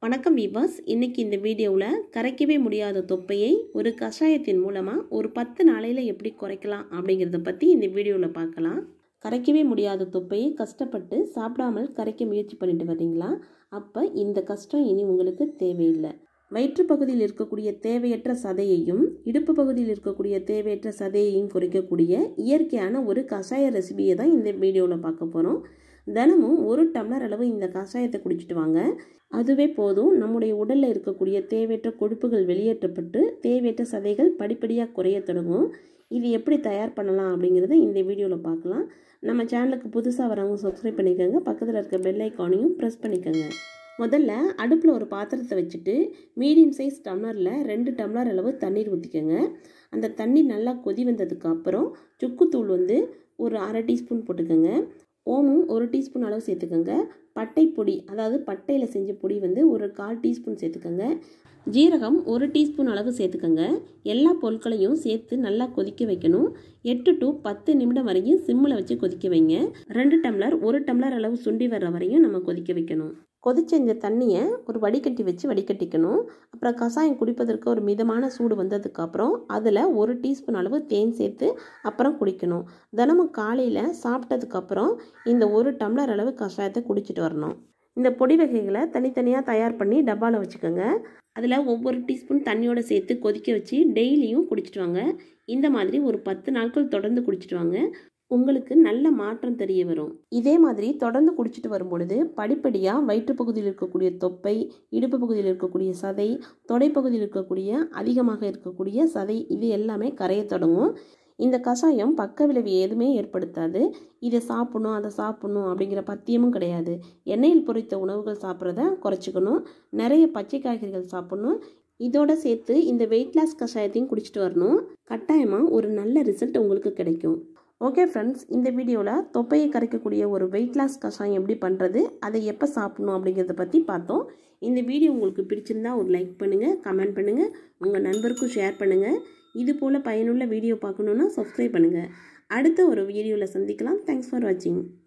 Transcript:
வணக்கம் வீவர்ஸ் இன்னைக்கு இந்த வீடியோவில் கரைக்கவே முடியாத தொப்பையை ஒரு கஷாயத்தின் மூலமாக ஒரு பத்து நாளையில் எப்படி குறைக்கலாம் அப்படிங்கிறத பற்றி இந்த வீடியோவில் பார்க்கலாம் கரைக்கவே முடியாத தொப்பையை கஷ்டப்பட்டு சாப்பிடாமல் கரைக்க முயற்சி பண்ணிட்டு வர்றீங்களா அப்போ இந்த கஷ்டம் இனி உங்களுக்கு தேவையில்லை வயிற்று பகுதியில் இருக்கக்கூடிய தேவையற்ற சதையையும் இடுப்பு பகுதியில் இருக்கக்கூடிய தேவையற்ற சதையையும் குறைக்கக்கூடிய இயற்கையான ஒரு கஷாய ரெசிபியை தான் இந்த வீடியோவில் பார்க்க போகிறோம் தினமும் ஒரு டம்ளர் அளவு இந்த கஷாயத்தை குடிச்சிட்டு வாங்க அதுவே போதும் நம்முடைய உடலில் இருக்கக்கூடிய தேவையற்ற கொழுப்புகள் வெளியேற்றப்பட்டு தேவையற்ற சதைகள் படிப்படியாக குறைய தொடங்கும் இது எப்படி தயார் பண்ணலாம் அப்படிங்கிறத இந்த வீடியோவில் பார்க்கலாம் நம்ம சேனலுக்கு புதுசாக வரவங்க சப்ஸ்கிரைப் பண்ணிக்கோங்க பக்கத்தில் இருக்க பெல் ஐக்கானையும் ப்ரெஸ் பண்ணிக்கோங்க முதல்ல அடுப்பில் ஒரு பாத்திரத்தை வச்சுட்டு மீடியம் சைஸ் டம்ளரில் ரெண்டு டம்ளர் அளவு தண்ணீர் ஊற்றிக்கோங்க அந்த தண்ணி நல்லா கொதி வந்ததுக்கு அப்புறம் சுக்குத்தூள் வந்து ஒரு அரை டீஸ்பூன் போட்டுக்கோங்க ஓமும் ஒரு டீஸ்பூன் அளவு சேர்த்துக்கோங்க பட்டை பொடி அதாவது பட்டையில் செஞ்ச பொடி வந்து ஒரு கால் டீஸ்பூன் சேர்த்துக்கோங்க ஜீரகம் ஒரு டீஸ்பூன் அளவு சேர்த்துக்கோங்க எல்லா பொருட்களையும் சேர்த்து நல்லா கொதிக்க வைக்கணும் எட்டு டு பத்து நிமிடம் வரையும் சிம்மில் வச்சு கொதிக்க வைங்க ரெண்டு டம்ளர் ஒரு டம்ளர் அளவு சுண்டி வர்ற வரையும் நம்ம கொதிக்க வைக்கணும் கொதிச்ச இந்த தண்ணியை ஒரு வடிகட்டி வச்சு வடிகட்டிக்கணும் அப்புறம் கஷாயம் குடிப்பதற்கு ஒரு மிதமான சூடு வந்ததுக்கப்புறம் அதில் ஒரு டீஸ்பூன் அளவு தேன் சேர்த்து அப்புறம் குடிக்கணும் தினமும் காலையில் சாப்பிட்டதுக்கப்புறம் இந்த ஒரு டம்ளர் அளவு கஷாயத்தை குடிச்சிட்டு வரணும் இந்த பொடி வகைகளை தனித்தனியாக தயார் பண்ணி டப்பாவில் வச்சுக்கோங்க அதில் ஒவ்வொரு டீஸ்பூன் தண்ணியோடு சேர்த்து கொதிக்க வச்சு டெய்லியும் குடிச்சிட்டு வாங்க இந்த மாதிரி ஒரு பத்து நாட்கள் தொடர்ந்து குடிச்சிட்டு வாங்க உங்களுக்கு நல்ல மாற்றம் தெரிய வரும் இதே மாதிரி தொடர்ந்து குடிச்சிட்டு வரும்பொழுது படிப்படியாக வயிற்றுப்பகுதியில் இருக்கக்கூடிய தொப்பை இடுப்பு பகுதியில் இருக்கக்கூடிய சதை தொடைப்பகுதியில் இருக்கக்கூடிய அதிகமாக இருக்கக்கூடிய சதை இது எல்லாமே கரைய தொடங்கும் இந்த கஷாயம் பக்க விளைவு எதுவுமே ஏற்படுத்தாது இதை சாப்பிடணும் அதை சாப்பிடணும் அப்படிங்கிற பத்தியமும் கிடையாது எண்ணெயில் பொரித்த உணவுகள் சாப்பிட்றத குறைச்சிக்கணும் நிறைய பச்சை காய்கறிகள் சாப்பிடணும் இதோட சேர்த்து இந்த வெயிட் லாஸ் கஷாயத்தையும் குடிச்சிட்டு வரணும் கட்டாயமாக ஒரு நல்ல ரிசல்ட் உங்களுக்கு கிடைக்கும் ஓகே ஃப்ரெண்ட்ஸ் இந்த வீடியோவில் தொப்பையை கரைக்கக்கூடிய ஒரு வெயிட் லாஸ் கஷாயம் எப்படி பண்ணுறது அதை எப்போ சாப்பிடணும் அப்படிங்கிறத பற்றி பார்த்தோம் இந்த வீடியோ உங்களுக்கு பிடிச்சிருந்தா ஒரு லைக் பண்ணுங்கள் கமெண்ட் பண்ணுங்கள் உங்கள் நண்பருக்கும் ஷேர் பண்ணுங்கள் இது போல் பயனுள்ள வீடியோ பார்க்கணுன்னா சப்ஸ்கிரைப் பண்ணுங்கள் அடுத்த ஒரு வீடியோவில் சந்திக்கலாம் தேங்க்ஸ் ஃபார் வாட்சிங்